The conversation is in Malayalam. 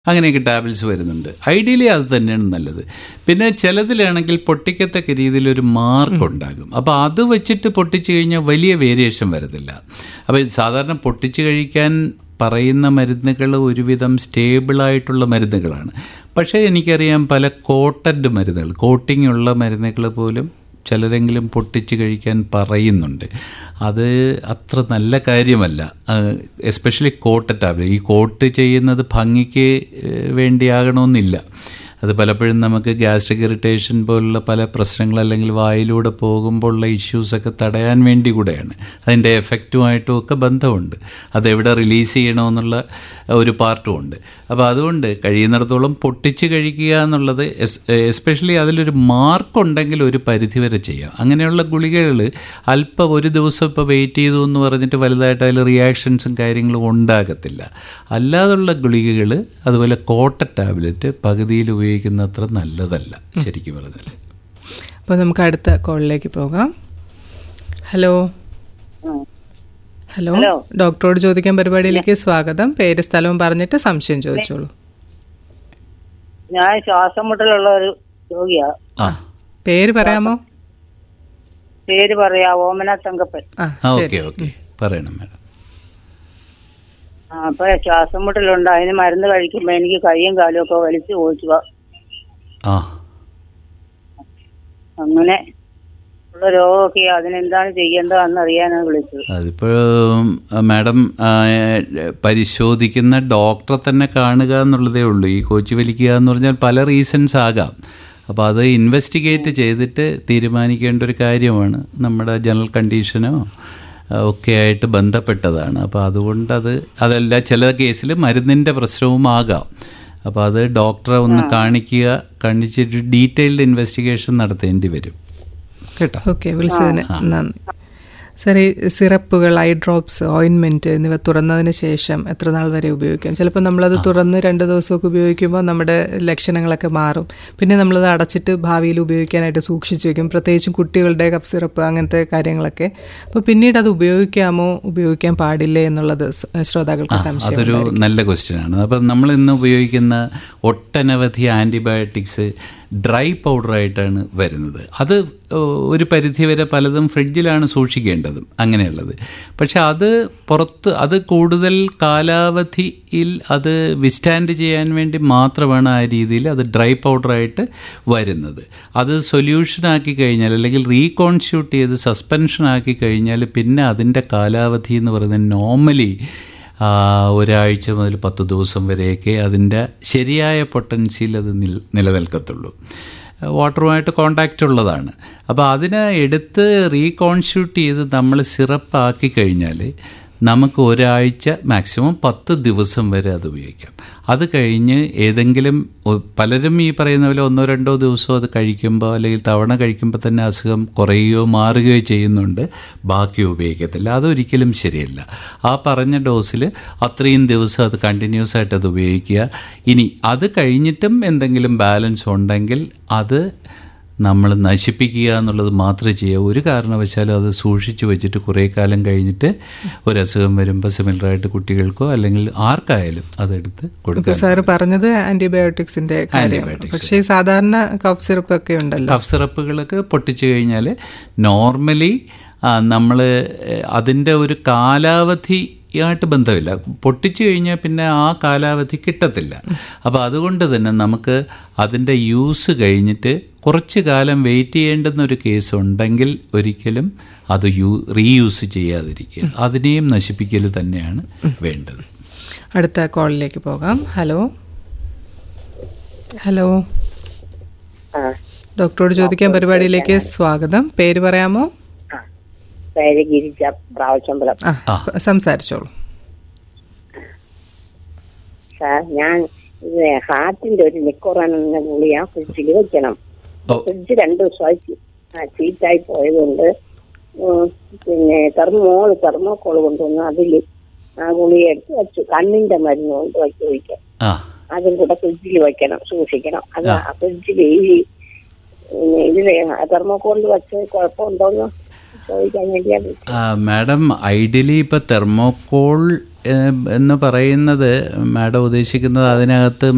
അങ്ങനെയൊക്കെ ടാബ്ലറ്റ്സ് വരുന്നുണ്ട് ഐഡിയലി അത് തന്നെയാണ് നല്ലത് പിന്നെ ചിലതിലാണെങ്കിൽ പൊട്ടിക്കത്തക്ക രീതിയിൽ ഒരു മാർക്ക് ഉണ്ടാകും അപ്പോൾ അത് വെച്ചിട്ട് പൊട്ടിച്ചു കഴിഞ്ഞാൽ വലിയ വേരിയേഷൻ വരത്തില്ല അപ്പോൾ സാധാരണ പൊട്ടിച്ച് കഴിക്കാൻ പറയുന്ന മരുന്നുകൾ ഒരുവിധം സ്റ്റേബിളായിട്ടുള്ള മരുന്നുകളാണ് പക്ഷേ എനിക്കറിയാം പല കോട്ടഡ് മരുന്നുകൾ കോട്ടിംഗ് ഉള്ള മരുന്നുകൾ പോലും ചിലരെങ്കിലും പൊട്ടിച്ച് കഴിക്കാൻ പറയുന്നുണ്ട് അത് അത്ര നല്ല കാര്യമല്ല എസ്പെഷ്യലി കോട്ട ടാബ്ലറ്റ് ഈ കോട്ട് ചെയ്യുന്നത് ഭംഗിക്ക് ഏഹ്, വേണ്ടിയാകണമെന്നില്ല അത് പലപ്പോഴും നമുക്ക് ഗ്യാസ്ട്രിക് ഇറിറ്റേഷൻ പോലുള്ള പല പ്രശ്നങ്ങൾ അല്ലെങ്കിൽ വായിലൂടെ പോകുമ്പോൾ ഉള്ള ഇഷ്യൂസൊക്കെ തടയാൻ വേണ്ടി കൂടെയാണ് അതിൻ്റെ എഫക്റ്റുമായിട്ടും ഒക്കെ ബന്ധമുണ്ട് അതെവിടെ റിലീസ് ചെയ്യണമെന്നുള്ള ഒരു പാർട്ടും ഉണ്ട് അപ്പോൾ അതുകൊണ്ട് കഴിയുന്നിടത്തോളം പൊട്ടിച്ച് കഴിക്കുക എന്നുള്ളത് എസ്പെഷ്യലി അതിലൊരു മാർക്കുണ്ടെങ്കിൽ ഒരു പരിധിവരെ ചെയ്യാം അങ്ങനെയുള്ള ഗുളികകൾ അല്പം ഒരു ദിവസം ഇപ്പോൾ വെയിറ്റ് ചെയ്തു എന്ന് പറഞ്ഞിട്ട് വലുതായിട്ട് അതിൽ റിയാക്ഷൻസും കാര്യങ്ങളും ഉണ്ടാകത്തില്ല അല്ലാതുള്ള ഗുളികകൾ അതുപോലെ കോട്ട ടാബ്ലറ്റ് പകുതിയിൽ ഉപയോഗിക്കുന്ന അത്ര നല്ലതല്ല ശരിക്കും പറഞ്ഞാൽ അപ്പോൾ നമുക്ക് അടുത്ത കോളിലേക്ക് പോകാം ഹലോ ഹലോ ഹലോ. ഡോക്ടറോട് ചോദിക്കാൻ പരിപാടിയിലേക്ക് സ്വാഗതം പേര് സ്ഥലവും പറഞ്ഞിട്ട് സംശയം ചോദിച്ചോളൂ ഞാൻ ശ്വാസം മുട്ടലുള്ള ഒരു രോഗിയാ ആ പേര് പറയാമോ പേര് പറയാ ഓമന തങ്കപ്പൻ ആ ആ ശരി ഓക്കെ ഓക്കെ പറയണം മാഡം ആ, അപ്പൊ ശ്വാസം മുട്ടലുണ്ട് അതിന് മരുന്ന് കഴിക്കുമ്പോ എനിക്ക് കൈയും കാലും ഒക്കെ വലിച്ചു പോയിക്കുക ആ അങ്ങനെ ഉള്ള രോഗമൊക്കെ അതിനെന്താണ് ചെയ്യേണ്ടതെന്ന് അറിയാനാണ് വിളിച്ചത് അതിപ്പോൾ മാഡം ആ, പരിശോധിക്കുന്ന ഡോക്ടറെ തന്നെ കാണുക എന്നുള്ളതേ ഉള്ളൂ ഈ കോച്ചി വലിക്കുക എന്ന് പറഞ്ഞാൽ പല റീസൺസ് ആകാം അപ്പോൾ അത് ഇൻവെസ്റ്റിഗേറ്റ് ചെയ്തിട്ട് തീരുമാനിക്കേണ്ട ഒരു കാര്യമാണ് നമ്മുടെ ജനറൽ കണ്ടീഷനോ ആ, ഒക്കെ ആയിട്ട് ബന്ധപ്പെട്ടതാണ് അപ്പോൾ അതുകൊണ്ട് അത് അതല്ല ചില കേസിൽ മരുന്നിൻ്റെ പ്രശ്നവും ആകാം അപ്പോൾ അത് ഡോക്ടറെ ഒന്ന് കാണിക്കുക കാണിച്ചിട്ട് ഡീറ്റെയിൽഡ് ഇൻവെസ്റ്റിഗേഷൻ നടത്തേണ്ടി വരും കേട്ടോ ഓക്കെ വിളിച്ചതിന് നന്ദി സാർ ഈ സിറപ്പുകൾ ഐ ഡ്രോപ്സ് ഓയിൻമെന്റ് എന്നിവ തുറന്നതിന് ശേഷം എത്ര നാൾ വരെ ഉപയോഗിക്കാം ചിലപ്പോൾ നമ്മളത് തുറന്ന് രണ്ട് ദിവസമൊക്കെ ഉപയോഗിക്കുമ്പോൾ നമ്മുടെ ലക്ഷണങ്ങളൊക്കെ മാറും പിന്നെ നമ്മളത് അടച്ചിട്ട് ഭാവിയിൽ ഉപയോഗിക്കാനായിട്ട് സൂക്ഷിച്ചു വെക്കും പ്രത്യേകിച്ചും കുട്ടികളുടെ കപ്പ് സിറപ്പ് അങ്ങനത്തെ കാര്യങ്ങളൊക്കെ അപ്പോൾ പിന്നീട് അത് ഉപയോഗിക്കാമോ ഉപയോഗിക്കാൻ പാടില്ലേ എന്നുള്ളത് സ് ശ്രോതാക്കൾക്ക് സംശയം അതൊരു നല്ല ക്വസ്റ്റ്യൻ ആണ് അപ്പം നമ്മൾ ഇന്ന് ഉപയോഗിക്കുന്ന ഒട്ടനവധി ആൻറ്റിബയോട്ടിക്സ് ഡ്രൈ പൗഡറായിട്ടാണ് വരുന്നത് അത് ഒരു പരിധിവരെ പലതും ഫ്രിഡ്ജിലാണ് സൂക്ഷിക്കേണ്ടതും അങ്ങനെയുള്ളത് പക്ഷെ അത് പുറത്ത് അത് കൂടുതൽ കാലാവധിയിൽ അത് വിസ്റ്റാൻഡ് ചെയ്യാൻ വേണ്ടി മാത്രമാണ് ആ രീതിയിൽ അത് ഡ്രൈ പൗഡറായിട്ട് വരുന്നത് അത് സൊല്യൂഷനാക്കി കഴിഞ്ഞാൽ അല്ലെങ്കിൽ റീകോൺസ്റ്റിറ്റ്യൂട്ട് ചെയ്ത് സസ്പെൻഷൻ ആക്കി കഴിഞ്ഞാൽ പിന്നെ അതിൻ്റെ കാലാവധി എന്ന് പറയുന്നത് നോർമലി ആ, ഒരാഴ്ച മുതൽ പത്ത് ദിവസം വരെയൊക്കെ അതിൻ്റെ ശരിയായ പൊട്ടൻസിയിൽ അത് നിൽ നിലനിൽക്കത്തുള്ളൂ വാട്ടറുമായിട്ട് കോണ്ടാക്റ്റ് ഉള്ളതാണ് അപ്പോൾ അതിനെ എടുത്ത് റീകോൺസ്റ്റിറ്റ്യൂട്ട് ചെയ്ത് നമ്മൾ സിറപ്പാക്കി കഴിഞ്ഞാൽ നമുക്ക് ഒരാഴ്ച മാക്സിമം പത്ത് ദിവസം വരെ അത് ഉപയോഗിക്കാം അത് കഴിഞ്ഞ് ഏതെങ്കിലും ഒ- പലരും ഈ പറയുന്ന പോലെ ഒന്നോ രണ്ടോ ദിവസമോ അത് കഴിക്കുമ്പോൾ അല്ലെങ്കിൽ തവണ കഴിക്കുമ്പോൾ തന്നെ അസുഖം കുറയുകയോ മാറുകയോ ചെയ്യുന്നുണ്ട് ബാക്കി ഉപയോഗിക്കത്തില്ല അതൊരിക്കലും ശരിയല്ല ആ പറഞ്ഞ ഡോസിൽ അത്രയും ദിവസം അത് കണ്ടിന്യൂസ് ആയിട്ട് അത് ഉപയോഗിക്കുക ഇനി അത് കഴിഞ്ഞിട്ടും എന്തെങ്കിലും ബാലൻസ് ഉണ്ടെങ്കിൽ അത് നമ്മൾ നശിപ്പിക്കുക എന്നുള്ളത് മാത്രമേ ചെയ്യുക ഒരു കാരണവശാലും അത് സൂക്ഷിച്ചു വെച്ചിട്ട് കുറേ കാലം കഴിഞ്ഞിട്ട് ഒരു അസുഖം വരുമ്പോൾ സിമിലറായിട്ട് കുട്ടികൾക്കോ അല്ലെങ്കിൽ ആർക്കായാലും അതെടുത്ത് ഇപ്പോൾ കൊടുക്കുക സാറ് പറഞ്ഞത് ആന്റിബയോട്ടിക്സിന്റെ കാര്യമാണ് Antibiotics. പക്ഷേ ഈ സാധാരണ കഫ് സിറപ്പ് ഒക്കെ ഉണ്ടല്ലോ കഫ് സിറപ്പുകളൊക്കെ പൊട്ടിച്ചു കഴിഞ്ഞാൽ നോർമലി നമ്മൾ അതിൻ്റെ ഒരു കാലാവധിയായിട്ട് ബന്ധമില്ല പൊട്ടിച്ചു കഴിഞ്ഞാൽ പിന്നെ ആ കാലാവധി കിട്ടത്തില്ല അപ്പോൾ അതുകൊണ്ട് തന്നെ നമുക്ക് അതിൻ്റെ യൂസ് കഴിഞ്ഞിട്ട് കുറച്ച് കാലം വെയിറ്റ് ചെയ്യേണ്ടുന്ന ഒരു കേസ് ഉണ്ടെങ്കിൽ ഒരിക്കലും അത് യൂ റീയൂസ് ചെയ്യാതിരിക്കുക അതിനെയും നശിപ്പിക്കൽ തന്നെയാണ് വേണ്ടത് അടുത്ത കോളിലേക്ക് പോകാം ഹലോ ഹലോ ഡോക്ടറോട് ചോദിക്കാൻ പരിപാടിയിലേക്ക് സ്വാഗതം പേര് പറയാമോ പേര് ഗിരിജ പ്രാവശ്യമ്പലം ആ ആ. സംസാരിച്ചോളൂ സാർ ഞാൻ ഇത് ഹാർട്ടിന്റെ ഒരു നിക്കോറാൻ എന്ന ഗുളിയ ഫ്രിഡ്ജിൽ വെക്കണം ഓ. ഫ്രിഡ്ജ് രണ്ടു ദിവസമായി ചീറ്റായി പോയതുകൊണ്ട് ഉം, പിന്നെ തെർമോൾ തെർമോക്കോൾ കൊണ്ടുവന്ന് അതിൽ ആ ഗുളിക എടുത്ത് വെച്ചു കണ്ണിന്റെ മരുന്ന് കൊണ്ട് വയ്ക്കി വയ്ക്കാം ആ അതും കൂടെ ഫ്രിഡ്ജിൽ വെക്കണം സൂക്ഷിക്കണം അത് ആ. ഫ്രിഡ്ജിൽ ഈ പിന്നെ ഇതില് തെർമോക്കോളിൽ വെച്ച് കുഴപ്പമുണ്ടോന്ന് ചോദിക്കാൻ വേണ്ടിയാണ് വിളിച്ചത്. ആ, മാഡം ഐഡിയലി ഇപ്പോൾ തെർമോക്കോൾ ഏഹ്, എന്ന് പറയുന്നത് മാഡം ഉദ്ദേശിക്കുന്നത് അതിനകത്ത്